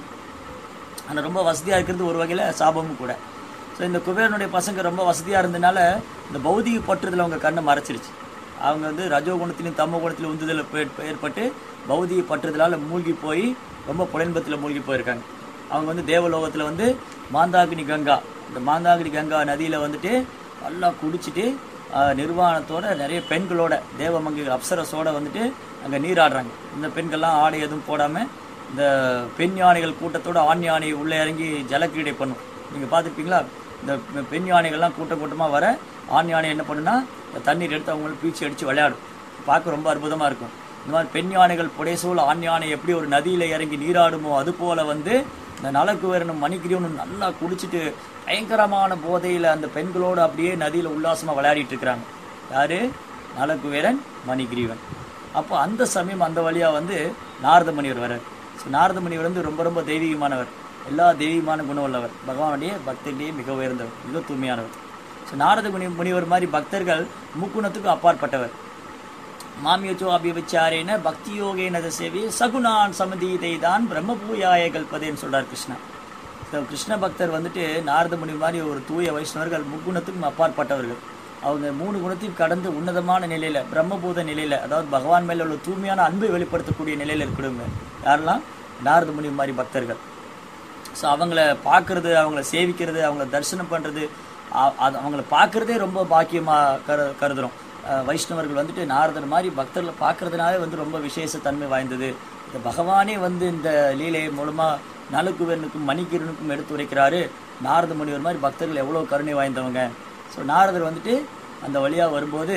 ஆனால் ரொம்ப வசதியாக இருக்கிறது ஒரு வகையில் சாபமும் கூட ஸோ இந்த குபேரனுடைய பசங்க ரொம்ப வசதியாக இருந்தனால இந்த பௌதிக பற்றுதல் அவங்க கண்ணை மறைச்சிருச்சு அவங்க வந்து ரஜோ குணத்திலும் தமோ குணத்திலும் உந்துதல் ஏற்ப- ஏற்பட்டு பௌதிக பற்றுதலால் மூழ்கி போய் ரொம்ப புலன்பத்தில் மூழ்கி போயிருக்காங்க அவங்க வந்து தேவலோகத்தில் வந்து மாந்தாகினி கங்கா இந்த மாந்தாகினி கங்கா நதியில் வந்துட்டு நல்லா குடிச்சிட்டு ஆஹ், நிர்வாணத்தோட நிறைய பெண்களோட தேவமங்கை அப்சரஸோட வந்துட்டு அங்கே நீராடுறாங்க இந்த பெண்கள்லாம் ஆடை எதுவும் போடாமல் இந்த பெண் யானைகள் கூட்டத்தோட ஆண் யானை உள்ளே இறங்கி ஜலக்கிரீடை பண்ணும் நீங்கள் பார்த்துருப்பீங்களா இந்த பெ- பெண் யானைகள்லாம் கூட்டம் கூட்டமாக வர ஆண் யானை என்ன பண்ணுன்னா இந்த தண்ணீர் எடுத்து அவங்கள பீச்சி அடித்து விளையாடும் பார்க்க ரொம்ப அற்புதமாக இருக்கும் இந்த மாதிரி பெண் யானைகள் புடைசூழ் ஆண் யானை எப்படி ஒரு நதியில் இறங்கி நீராடுமோ அது போல வந்து இந்த நலக்குவேரனும் மணிக்கிரியவனும் நல்லா குடிச்சிட்டு பயங்கரமான போதையில் அந்த பெண்களோடு அப்படியே நதியில் உல்லாசமாக விளையாடிட்டு இருக்கிறாங்க யாரு நலக்குவேரன் மணிகிரீவன் அப்போ அந்த சமயம் அந்த வழியா வந்து நாரத முனிவர் வர்றார் ஸோ நாரத முனிவர் வந்து ரொம்ப ரொம்ப தெய்வீகமானவர் எல்லா தெய்வீகமான குணம் உள்ளவர் பகவானுடைய பக்தர்களே மிக உயர்ந்தவர் மிக தூய்மையானவர் ஸோ நாரத முனி முனிவர் மாதிரி பக்தர்கள் முக்குணத்துக்கு அப்பாற்பட்டவர் மாமியச்சோ அபிவிச்சாரேன பக்தி யோகேன சேவி சகுணான் சமதீதை தான் பிரம்மபூயாய கல்பதேன்னு சொல்றார் கிருஷ்ணா ஸோ கிருஷ்ண பக்தர் வந்துட்டு நாரத முனி மாதிரி ஒரு தூய வைஷ்ணவர்கள் முக்குணத்துக்கும் அப்பாற்பட்டவர்கள் அவங்க மூணு குணத்தையும் கடந்து உன்னதமான நிலையில பிரம்மபூத நிலையில அதாவது பகவான் மேல உள்ள தூய்மையான அன்பை வெளிப்படுத்தக்கூடிய நிலையில இருக்கிறவங்க யாரெல்லாம் நாரத முனி மாதிரி பக்தர்கள் ஸோ அவங்கள பார்க்கறது அவங்கள சேவிக்கிறது அவங்கள தரிசனம் பண்ணுறது அது அவங்கள பார்க்கறதே ரொம்ப பாக்கியமாக கரு கருதுறோம் அஹ் வைஷ்ணவர்கள் வந்துட்டு நாரதர் மாதிரி பக்தர்களை பார்க்கறதுனாலே வந்து ரொம்ப விசேஷ தன்மை வாய்ந்தது இந்த பகவானே வந்து இந்த லீலை மூலமாக நலுக்குவனுக்கும் மணிக்கிரனுக்கும் எடுத்து உரைக்கிறாரு நாரத முனிவர் மாதிரி பக்தர்கள் எவ்வளோ கருணை வாய்ந்தவங்க ஸோ நாரதர் வந்துட்டு அந்த வழியாக வரும்போது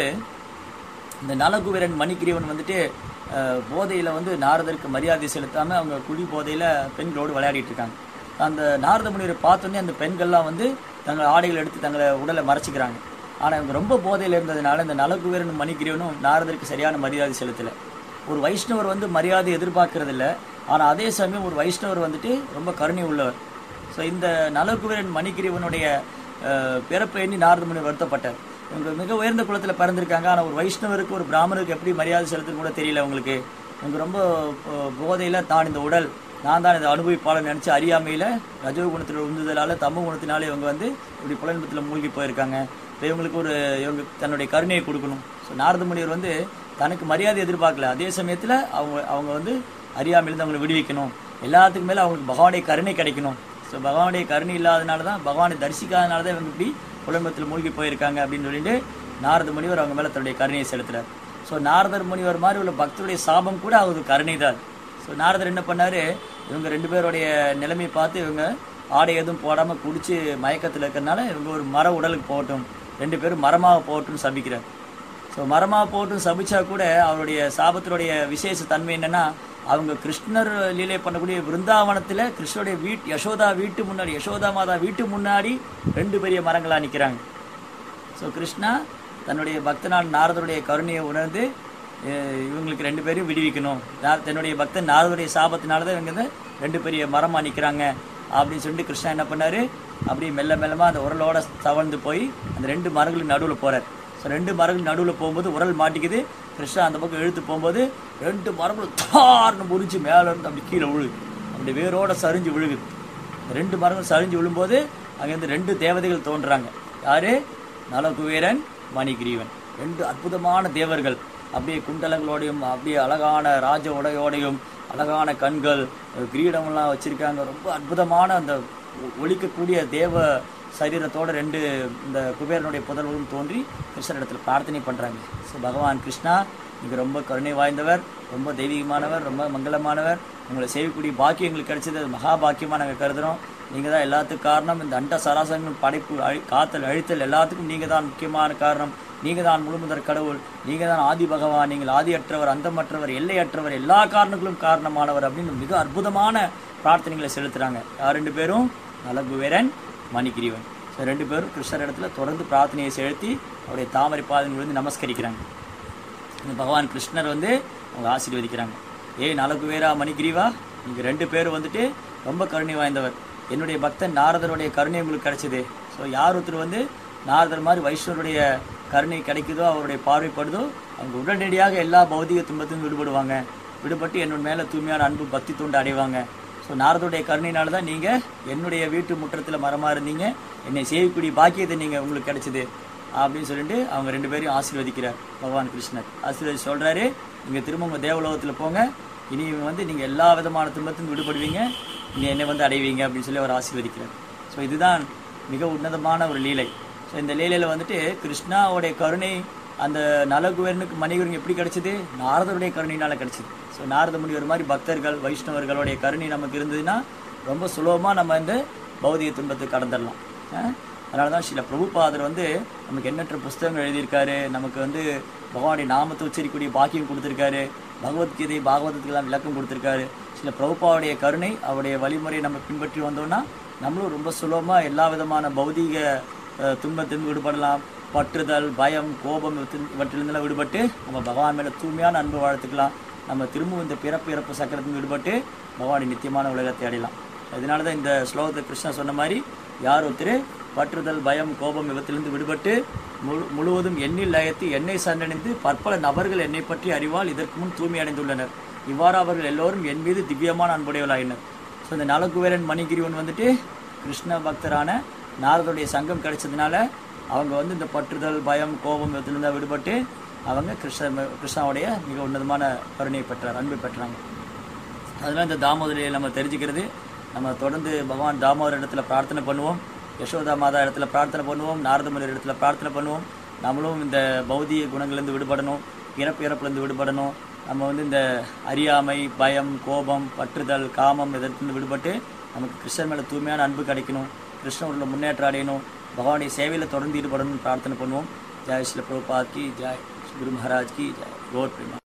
இந்த நலகுவீரன் மணிக்கிரீவன் வந்துட்டு அஹ், போதையில வந்து நாரதருக்கு மரியாதை செலுத்தாம அவங்க குடி போதையில பெண்களோடு விளையாடிட்டு இருக்காங்க அந்த நாரத முனிவரை பார்த்தோன்னே அந்த பெண்கள்லாம் வந்து தங்கள் ஆடைகளை எடுத்து தங்களை உடலை மறைச்சிக்கிறாங்க ஆனா இவங்க ரொம்ப போதையில இருந்ததுனால இந்த நலகுவீரன் மணிக்கிரீவனும் நாரதருக்கு சரியான மரியாதை செலுத்தல ஒரு வைஷ்ணவர் வந்து மரியாதை எதிர்பார்க்கறது இல்ல ஆனா அதே சமயம் ஒரு வைஷ்ணவர் வந்துட்டு ரொம்ப கருணை உள்ளவர் ஸோ இந்த நலகுவீரன் மணிக்கிரீவனுடைய அஹ், பிறப்பை எண்ணி நாரத முனி வருத்தப்பட்டார் இவங்க மிக உயர்ந்த குலத்துல பிறந்திருக்காங்க ஆனா ஒரு வைஷ்ணவருக்கு ஒரு பிராமணருக்கு எப்படி மரியாதை செலுத்துன்னு கூட தெரியல அவங்களுக்கு இவங்க ரொம்ப அஹ், போதையில தான் இந்த உடல் நான் தான் இதை அனுபவிப்பாளர் நினைச்சு அறியாமையில ரஜோ குணத்தில் உந்துதலால தமோ குணத்தினால இவங்க வந்து இப்படி புலன்பத்துல மூழ்கி போயிருக்காங்க இப்ப இவங்களுக்கு ஒரு இவங்க தன்னுடைய கருணையை கொடுக்கணும் ஸோ நாரத முனிவர் வந்து தனக்கு மரியாதை எதிர்பார்க்கல அதே சமயத்துல அவங்க அவங்க வந்து அறியாமையிலிருந்து அவங்களை விடுவிக்கணும் எல்லாத்துக்கும் மேல அவங்களுக்கு பகவானுடைய கருணை கிடைக்கணும் ஸோ பகவானுடைய கருணை இல்லாதனால தான் பகவானை தரிசிக்காதனால தான் இவங்க இப்படி குழம்பத்தில் மூழ்கி போயிருக்காங்க அப்படின்னு சொல்லிட்டு நாரத முனிவர் அவங்க மேல தன்னுடைய கருணையை செலுத்துறார் ஸோ நாரதர் முனிவர் மாதிரி உள்ள பக்தருடைய சாபம் கூட அவருக்கு கருணை தான் ஸோ நாரதர் என்ன பண்ணாரு இவங்க ரெண்டு பேருடைய நிலைமையை பார்த்து இவங்க ஆடை எதுவும் போடாம குடிச்சு மயக்கத்தில் இருக்கிறனால இவங்க ஒரு மர உடலுக்கு போகட்டும் ரெண்டு பேரும் மரமாக போகட்டும்னு சபிக்கிறார் ஸோ மரமா போட்டும் சபிச்சா கூட அவருடைய சாபத்தினுடைய விசேஷ தன்மை என்னன்னா அவங்க கிருஷ்ணர் லீலை பண்ணக்கூடிய பிருந்தாவனத்துல கிருஷ்ணருடைய வீட் யசோதா வீட்டு முன்னாடி யசோதா மாதா வீட்டு முன்னாடி ரெண்டு பெரிய மரங்களா நிக்கிறாங்க ஸோ கிருஷ்ணா தன்னுடைய பக்தனான நாரதருடைய கருணையை உணர்ந்து அஹ், இவங்களுக்கு ரெண்டு பேரையும் விடுவிக்கணும் நா- தன்னுடைய பக்தன் நாரதருடைய சாபத்தினால தான் இவங்க வந்து ரெண்டு பெரிய மரமா நிக்கிறாங்க அப்படின்னு சொல்லிட்டு கிருஷ்ணா என்ன பண்ணாரு அப்படியே மெல்ல மெல்லமா அந்த உரலோட தவழ்ந்து போய் அந்த ரெண்டு மரங்களுக்கு நடுவில் போறார் ஸோ ரெண்டு மரங்கள் நடுவில் போகும்போது உரல் மாட்டிக்குது கிருஷ்ணா அந்த பக்கம் இழுத்து போகும்போது ரெண்டு மரங்களும் தார்னு முறிச்சு மேல இருந்து அப்படி கீழே விழுகுது அப்படி வேரோட சரிஞ்சு விழுகுது இந்த ரெண்டு மரங்கள் சரிஞ்சு விழும்போது அங்கேருந்து ரெண்டு தேவதைகள் தோன்றுறாங்க யாரு நலகுவீரன் மணிகிரீவன் ரெண்டு அற்புதமான தேவர்கள் அப்படியே குண்டலங்களோடையும் அப்படியே அழகான ராஜ உடையோடையும் அழகான கண்கள் கிரீடமெல்லாம் வச்சிருக்காங்க ரொம்ப அற்புதமான அந்த ஒ- ஒலிக்கக்கூடிய தேவ சரீரத்தோட ரெண்டு இந்த குபேரனுடைய புதல்வரும் தோன்றி கிருஷ்ணரிடத்தில் பிரார்த்தனை பண்றாங்க ஸோ பகவான் கிருஷ்ணா நீங்க ரொம்ப கருணை வாய்ந்தவர் ரொம்ப தெய்வீகமானவர் ரொம்ப மங்களமானவர் உங்களை செய்யக்கூடிய பாக்கியம் எங்களுக்கு கிடைச்சது அது மகா பாக்கியமா நாங்கள் கருதுறோம் நீங்க தான் எல்லாத்துக்கும் காரணம் இந்த அண்ட சராசரங்கள் படைப்பு அழி காத்தல் அழித்தல் எல்லாத்துக்கும் நீங்க தான் முக்கியமான காரணம் நீங்க தான் முழுமுதற் கடவுள் நீங்க தான் ஆதி பகவான் நீங்கள் ஆதியற்றவர் அந்தமற்றவர் எல்லையற்றவர் எல்லா காரணங்களும் காரணமானவர் அப்படின்னு மிக அற்புதமான பிரார்த்தனைகளை செலுத்துறாங்க யார் ரெண்டு பேரும் நலகுவேரன் மணிகிரீவன் ஸோ ரெண்டு பேரும் கிருஷ்ணர் இடத்துல தொடர்ந்து பிரார்த்தனையை செலுத்தி அவருடைய தாமரை பாதங்கள் வந்து நமஸ்கரிக்கிறாங்க இந்த பகவான் கிருஷ்ணர் வந்து அவங்க ஆசீர்வதிக்கிறாங்க ஏய் நலகுவேரா மணிகிரீவா நீங்க ரெண்டு பேரும் வந்துட்டு ரொம்ப கருணை வாய்ந்தவர் என்னுடைய பக்தன் நாரதருடைய கருணை உங்களுக்கு கிடைச்சது ஸோ யார் ஒருத்தர் வந்து நாரதர் மாதிரி வைஷ்ணவருடைய கருணை கிடைக்குதோ அவருடைய பார்வைப்படுதோ அவங்க உடனடியாக எல்லா பௌதிக துன்பத்திலும் விடுபடுவாங்க விடுபட்டு என்னோட மேல தூய்மையான அன்பு பக்தி தொண்டு அடைவாங்க ஸோ நாரதருடைய கருணையினால தான் நீங்க என்னுடைய வீட்டு முற்றத்துல மரமா இருந்தீங்க என்னை செய்யக்கூடிய பாக்கியத்தை நீங்க உங்களுக்கு கிடைச்சது அப்படின்னு சொல்லிட்டு அவங்க ரெண்டு பேரையும் ஆசீர்வதிக்கிறார் பகவான் கிருஷ்ணர் ஆசீர்வதி சொல்றாரு நீங்க திரும்ப உங்க தேவலோகத்துல போங்க இனி வந்து நீங்க எல்லா விதமான துன்பத்திலும் விடுபடுவீங்க நீ என்னை வந்து அடைவீங்க அப்படின்னு சொல்லி அவர் ஆசீர்வதிக்கிறார் ஸோ இதுதான் மிக உன்னதமான ஒரு லீலை ஸோ இந்த லீலையில வந்துட்டு கிருஷ்ணாவுடைய கருணை அந்த நலகுவரனுக்கு மணிகரன் எப்படி கிடைச்சது நாரதருடைய கருணையினால கிடைச்சது ஸோ நாரத முனிவர் மாதிரி பக்தர்கள் வைஷ்ணவர்களுடைய கருணை நமக்கு இருந்ததுன்னா ரொம்ப சுலபமா நம்ம இந்த பௌதிக துன்பத்தை கடந்துடலாம் அஹ் அதனால தான் ஸ்ரீல பிரபுபாதர் வந்து நமக்கு எண்ணற்ற புஸ்தகங்கள் எழுதியிருக்காரு நமக்கு வந்து பகவானுடைய நாமத்தை உச்சரிக்கக்கூடிய பாக்கியம் கொடுத்துருக்காரு பகவத்கீதை பாகவதத்துக்கெல்லாம் விளக்கம் கொடுத்துருக்காரு சில பிரபுபாவுடைய கருணை அவருடைய வழிமுறையை நம்ம பின்பற்றி வந்தோம்னா நம்மளும் ரொம்ப சுலபமா எல்லா விதமான பௌதீக அஹ், துன்பத்திலிருந்து விடுபடலாம் பற்றுதல் பயம் கோபம் இவற்றில்- இவற்றிலிருந்தெல்லாம் விடுபட்டு நம்ம பகவான் மேல தூய்மையான அன்பு வாழ்த்துக்கலாம் நம்ம திரும்பவும் இந்த பிறப்பு இறப்பு சக்கரத்திலிருந்து விடுபட்டு பகவானுடைய நித்தியமான உலகத்தை அடையலாம் அதனால தான் இந்த ஸ்லோகத்தை கிருஷ்ணா சொன்ன மாதிரி யார் ஒருத்தர் பற்றுதல் பயம் கோபம் இவற்றிலிருந்து விடுபட்டு முழு முழுவதும் எண்ணில் லயத்து எண்ணெய் சண்டடைந்து பற்பல நபர்கள் என்னை பற்றி அறிவால் இதற்கு முன் தூய்மை அடைந்துள்ளனர் இவ்வாறு அவர்கள் எல்லோரும் என் மீது திவ்யமான அன்புடையவர்களாயினர் ஸோ இந்த நலகுவேரன் மணிகிரிவன் வந்துட்டு கிருஷ்ண பக்தரான நாரதுடைய சங்கம் கிடைச்சதுனால அவங்க வந்து இந்த பற்றுதல் பயம் கோபம் இதிலிருந்து விடுபட்டு அவங்க கிருஷ்ண கிருஷ்ணாவுடைய மிக உன்னதமான கருணையை பெற்றார் அன்பை பெற்றாங்க அதெல்லாம் இந்த தாமோதரியை நம்ம தெரிஞ்சுக்கிறது நம்ம தொடர்ந்து பகவான் தாமோதர் இடத்துல பிரார்த்தனை பண்ணுவோம் யசோதா மாதா இடத்துல பிரார்த்தனை பண்ணுவோம் நாரதமுனியர் இடத்துல பிரார்த்தனை பண்ணுவோம் நம்மளும் இந்த பௌதிக குணங்கள்லேருந்து விடுபடணும் இறப்பு இறப்புலேருந்து விடுபடணும் நம்ம வந்து இந்த அறியாமை பயம் கோபம் பற்றுதல் காமம் இதற்கு விடுபட்டு நமக்கு கிருஷ்ணன் மேலே தூய்மையான அன்பு கிடைக்கணும் கிருஷ்ணனோட முன்னேற்றம் அடையணும் பகவானுடைய சேவையில் தொடர்ந்து ஈடுபடணும்னு பிரார்த்தனை பண்ணுவோம் ஜெய் ஸ்ரீல பிரபுபாத் கி ஜெய் குரு மகாராஜ் கி ஜெய் கோட் பிரேமா